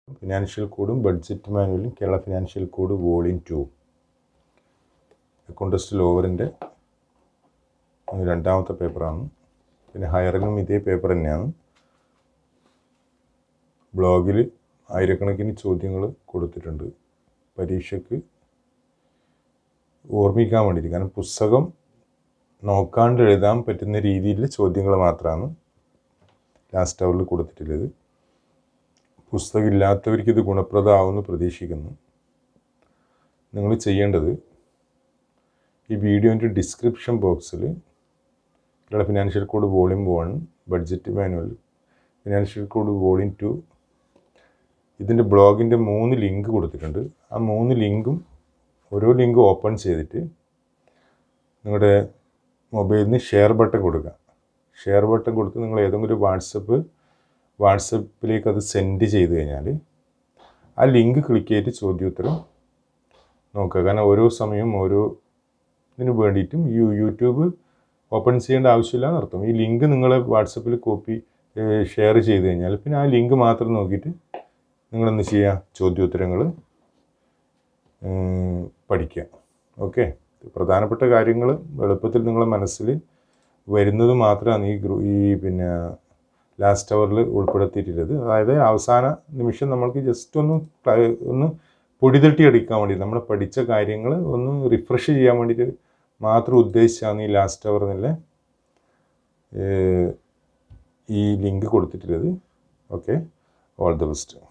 financial കോഡും budget മാനുവലും Kerala financial code volume two accounts test ലോവറിൻ്റെ രണ്ടാമത്തെ പേപ്പറാണ് പിന്നെ ഹയറിനും ഇതേ പേപ്പർ തന്നെയാണ് ബ്ലോഗിൽ ആയിരക്കണക്കിന് ചോദ്യങ്ങൾ കൊടുത്തിട്ടുണ്ട് പരീക്ഷയ്ക്ക് ഓർമ്മിക്കാൻ വേണ്ടിയിട്ട് കാരണം പുസ്തകം നോക്കാണ്ട് എഴുതാൻ പറ്റുന്ന രീതിയിൽ ചോദ്യങ്ങൾ മാത്രമാണ് ലാസ്റ്റ് അവറിൽ കൊടുത്തിട്ടുള്ളത് പുസ്തകം ഇല്ലാത്തവർക്ക് ഇത് ഗുണപ്രദമാവുമെന്ന് പ്രതീക്ഷിക്കുന്നു നിങ്ങൾ ചെയ്യേണ്ടത് ഈ വീഡിയോൻ്റെ ഡിസ്ക്രിപ്ഷൻ ബോക്സിൽ Kerala financial code volume one budget manual financial code volume two ഇതിൻ്റെ ബ്ലോഗിൻ്റെ മൂന്ന് ലിങ്ക് കൊടുത്തിട്ടുണ്ട് ആ മൂന്ന് ലിങ്കും ഓരോ ലിങ്ക് ഓപ്പൺ ചെയ്തിട്ട് നിങ്ങളുടെ മൊബൈലിൽ നിന്ന് ഷെയർ ബട്ടൺ കൊടുക്കുക ഷെയർ ബട്ടൺ കൊടുത്ത് നിങ്ങൾ ഏതെങ്കിലും വാട്സപ്പ് വാട്സപ്പിലേക്ക് അത് സെൻഡ് ചെയ്ത് കഴിഞ്ഞാൽ ആ ലിങ്ക് ക്ലിക്ക് ചെയ്തിട്ട് ചോദ്യോത്തരം നോക്കുക കാരണം ഓരോ സമയം ഓരോ ഇതിന് വേണ്ടിയിട്ടും യൂ യൂട്യൂബ് ഓപ്പൺ ചെയ്യേണ്ട ആവശ്യമില്ല എന്നർത്ഥം ഈ ലിങ്ക് നിങ്ങൾ വാട്സപ്പിൽ കോപ്പി ഷെയർ ചെയ്ത് കഴിഞ്ഞാൽ പിന്നെ ആ ലിങ്ക് മാത്രം നോക്കിയിട്ട് നിങ്ങളെന്ത് ചെയ്യുക ചോദ്യോത്തരങ്ങൾ പഠിക്കുക ഓക്കെ പ്രധാനപ്പെട്ട കാര്യങ്ങൾ എളുപ്പത്തിൽ നിങ്ങളെ മനസ്സിൽ വരുന്നത് മാത്രമാണ് ഈ ഗ്രൂ ഈ പിന്നെ ലാസ്റ്റ് അവറിൽ ഉൾപ്പെടുത്തിയിട്ടുള്ളത് അതായത് അവസാന നിമിഷം നമ്മൾക്ക് ജസ്റ്റ് ഒന്ന് ക്ല- ഒന്ന് പൊടിതട്ടി അടിക്കാൻ വേണ്ടി നമ്മൾ പഠിച്ച കാര്യങ്ങൾ ഒന്ന് റിഫ്രഷ് ചെയ്യാൻ വേണ്ടിയിട്ട് മാത്രം ഉദ്ദേശിച്ചാണ് ഈ ലാസ്റ്റ് അവർ എന്നുള്ള ഈ ലിങ്ക് കൊടുത്തിട്ടുള്ളത് ഓക്കെ ഓൾ ദ ബെസ്റ്റ്